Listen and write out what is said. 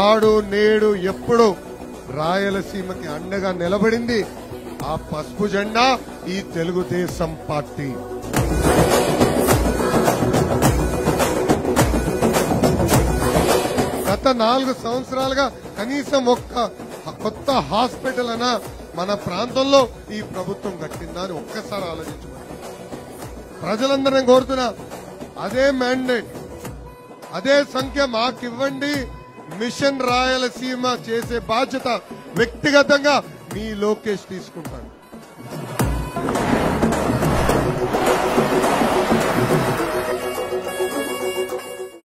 నాడు నేడు ఎప్పుడు రాయలసీమకి అండగా నిలబడింది ఆ పసుపు జెండా ఈ తెలుగుదేశం పార్టీ గత నాలుగు సంవత్సరాలుగా కనీసం ఒక్క కొత్త హాస్పిటల్ అనా మన ప్రాంతంలో ఈ ప్రభుత్వం కట్టిందా అని ఒక్కసారి ఆలోచించమని ప్రజలందరినీ కోరుతున్నా అదే మ్యాండేట్ అదే సంఖ్య మాకివ్వండి మిషన్ రాయలసీమ చేసే బాధ్యత వ్యక్తిగతంగా మీ లోకేష్ తీసుకుంటాను